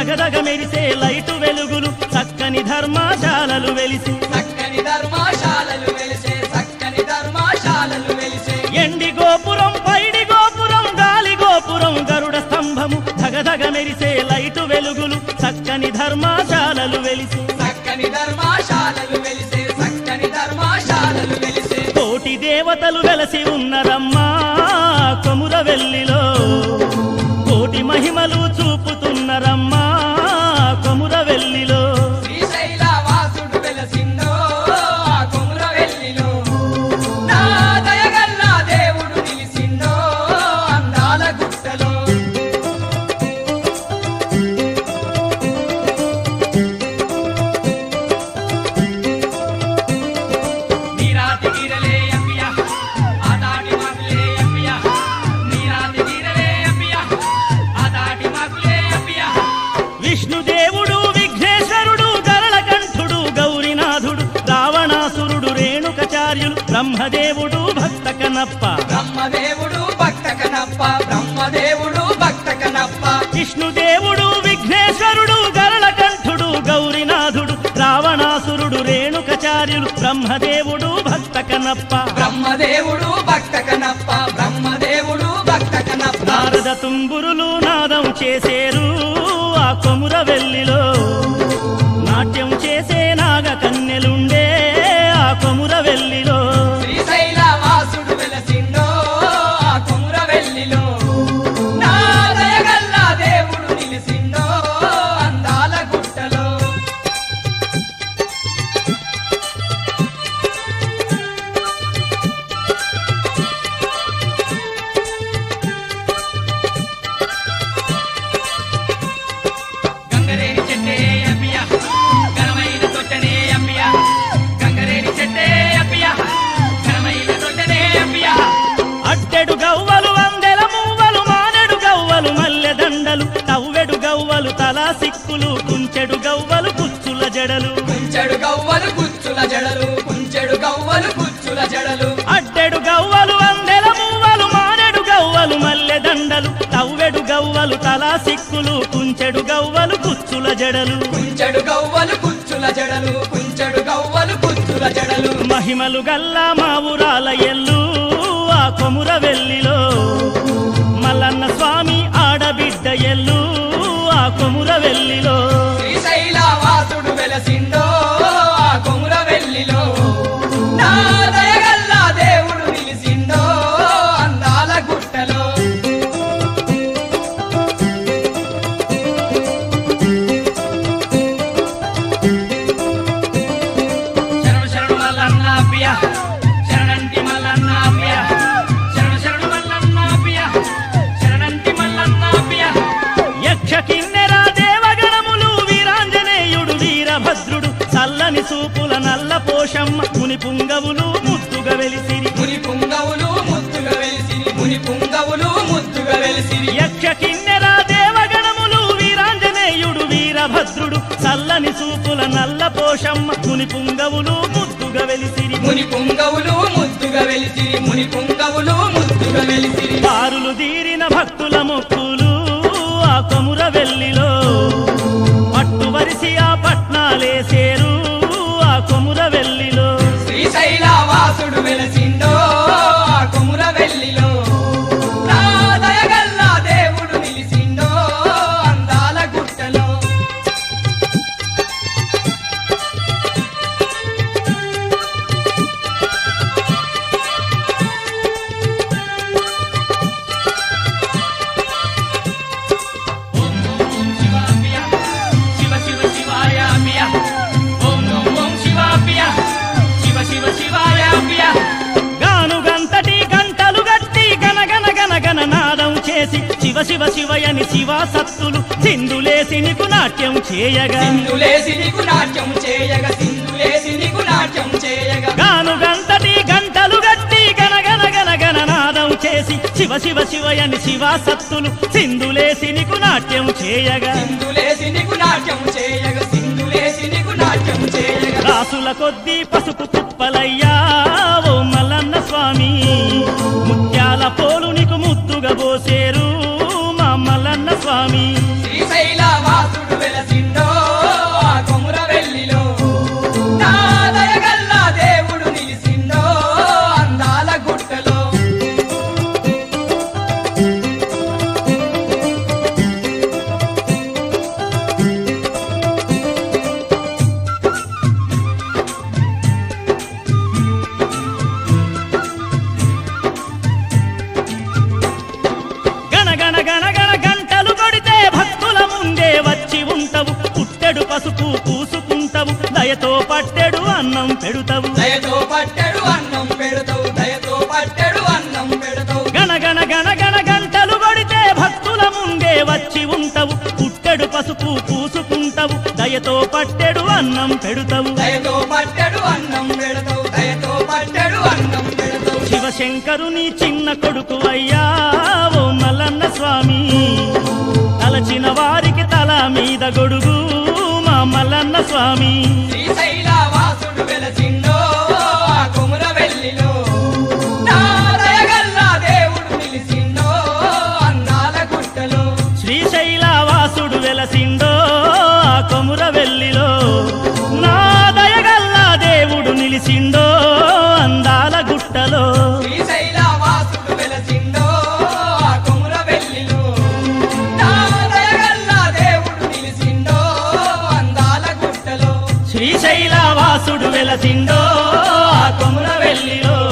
ధగధగ మెరిసే లైటు వెలుగులు చక్కని ధర్మశాలలు వెలిసి చక్కని ధర్మశాలలు వెలిసే చక్కని ధర్మశాలలు వెలిసే ఎండి గోపురం పైడి గోపురం గాలి గోపురం గరుడ స్తంభము ధగధగ మెరిసే లైటు వెలుగులు చక్కని ధర్మశాలలు వెలిసి చక్కని ధర్మశాలలు వెలిసే చక్కని ధర్మశాలలు వెలిసే కోటి దేవతలు వెలసి ఉన్నరమ్మా కొముర వెల్లిలో కోటి మహిమలు చూపుతున్నరమ్మా కొముర వెల్లిలో శ్రీశైల వాసుడు వెలసిందో ఆ కొముర వెల్లిలో నా దయగల్ల దేవుడు నిలిసిందో అందాల గుట్టలో నీరాతి గిరలే అప్పియ ఆదాటి మాకులే అప్పియ నీరాతి గిరలే అప్పియ ఆదాటి మాకులే అప్పియ విష్ణుదేవుడు విఘ్నేశ్వరుడు గరళకంఠుడు గౌరీనాథుడు రావణాసురుడు రేణుకచార్యులు బ్రహ్మదేవుడు భక్త కనప్ప బ్రహ్మదేవుడు భక్త కనప్ప బ్రహ్మదేవుడు భక్త కనప్ప విష్ణుదేవుడు విఘ్నేశ్వరుడు గరళకంఠుడు గౌరీనాథుడు రావణాసురుడు రేణుకచార్యులు బ్రహ్మదేవుడు భక్త కనప్ప బ్రహ్మదేవుడు భక్త కనప్ప బ్రహ్మదేవుడు భక్త కనప్ప నారద తుంగురులు నాదం చేసేరు ఆ కొముర వెల్లిలో నాట్యం చేసే నాగ కన్నెలుండే ఆ కొముర వెల్లిలో శ్రీశైల వాసుడు వెలసిందో ఆ కొముర వెల్లిలో నా దయగల్ల దేవుడు నిలిసిందో అందాల గుట్టలో గంగరేని చెట్టే అప్పియ ఘనమైన తొట్టనే అప్పియ గంగరేని చెట్టే అప్పియ ఘనమైన తొట్టనే అప్పియ అట్టెడు గవ్వలు వందెల మూవలు మానెడు గవ్వలు మల్లె దండలు తవ్వెడు గవ్వలు తలా సిక్కులు కుంచెడు గవ్వలు కుచ్చుల జడలు కుంచెడు గవ్వలు కుచ్చుల జడలు కుంచెడు గవ్వలు కుచ్చుల జడలు అట్టెడు గవ్వలు వందెల మూవలు మానెడు గవ్వలు మల్లె దండలు తవ్వెడు గవ్వలు తలా సిక్కులు కుంచెడు గవ్వలు కుచ్చుల జడలు కుంచెడు గవ్వలు కుచ్చుల జడలు కుంచెడు గవ్వలు కుచ్చుల జడలు మహిమలు గల్లా మా ఊరాల ఎల్లు ఆ కొముర వెల్లిలో మల్లన్న స్వామి ఆడబిడ్డ ఎల్లు ఆ కొముర వెల్లిలో శ్రీశైల వాసుడు వెలసిందో ఆ కొముర వెల్లిలో నా దయగల్ల దేవుడు నిలిసిందో అందాల గుట్టలో శరణు శరణు మల్లన్న అప్పియ శరణంటి మల్లన్న అప్పియ శరణు శరణు మల్లన్న అప్పియ శరణంటి మల్లన్న అప్పియ యక్ష కిన్నెర దేవగణములు వీరాంజనేయుడు వీరభద్రుడు చల్లని సూపుల నల్ల పోషమ్మ ముని పుంగవులు ముద్దుగా వెలిసిరి ముని పుంగవులు ముద్దుగా వెలిసిరి ముని పుంగవులు ముద్దుగా వెలిసిరి యక్ష కిన్నెర దేవగణములు వీరాంజనేయుడు వీరభద్రుడు చల్లని సూపుల నల్ల పోషమ్మ ముని పుంగవులు ముద్దుగా వెలిసిరి ముని పుంగవులు ముద్దుగా వెలిసిరి ముని పుంగవులు ముద్దుగా వెలిసిరి బారులు తీరిన భక్తుల మొక్కులు ఆ కొముర వెల్లిలో పట్టు వరిసి ఆ పట్నాలేసేరు ఆ కొముర వెల్లిలో శ్రీశైల వాసుడు వెలసిందో ఆ కొముర వెల్లిలో నా దయగల్ల దేవుడు నిలిసిందో అందాల గుట్టలో ఓం ఓం ఓం శివాపియ శివ శివ శివాయాపియ ఓం ఓం ఓం శివాపియ శివ శివ శివాయాపియ గాను గంతటి గంటలు గట్టి గనగన గనగన నాదం చేసి శివ శివ శివయని శివ సత్తులు సింధులేసి నీకు నాట్యం చేయగా సింధులేసి నీకు నాట్యం చేయగా సింధులేసి నీకు నాట్యం చేయగా గాను గంతటి గంటలు గట్టి గనగన గనగన నాదం చేసి శివ శివ శివయని శివ సత్తులు సింధులేసి నీకు నాట్యం చేయగా సింధులేసి నీకు నాట్యం చేయగా సింధులేసి నీకు నాట్యం చేయగా రాసుల కొద్దీ పసుపు కుప్పలయ్యా ఓ మల్లన్న స్వామి ముత్యాల పోలు నీకు ముద్దుగా పోసేరు మా మల్లన్న స్వామి శ్రీశైల వాసుడు పట్టెడు అన్నం పెడుతావు దయతో పట్టెడు అన్నం పెడతావు దయతో పట్టెడు అన్నం పెడతావు గణగణ గణగణ గంటలు కొడితే భక్తుల ముందే వచ్చి ఉంటావు పుట్టెడు పసుపు పూసుకుంటావు దయతో పట్టెడు అన్నం పెడుతావు దయతో పట్టెడు అన్నం పెడతావు దయతో పట్టెడు అన్నం పెడతావు శివశంకరుని చిన్న కొడుకు అయ్యా ఓ మల్లన్న స్వామి తలచిన వారికి తల మీద గొడుగు మా మల్లన్న స్వామి శ్రీశైల వాసుడు వెలసిండో ఆ కుముర వెల్లిలో నా దయగల్ల దేవుడు నిలిసిండో అందాల గుట్టలో శ్రీశైల వాసుడు వెలసిండో ఆ కొముర వెల్లిలో నా దయగల్లా దేవుడు నిలిసిండో అందాల గుట్టలో శ్రీశైల వాసుడు వెలసిండో ఆ కుముర వెల్లిలో నా దయగల్ల దేవుడు నిలిసిండో అందాల గుట్టలో శ్రీశైల వాసుడు వెలసిండో ఆ కొముర వెల్లిలో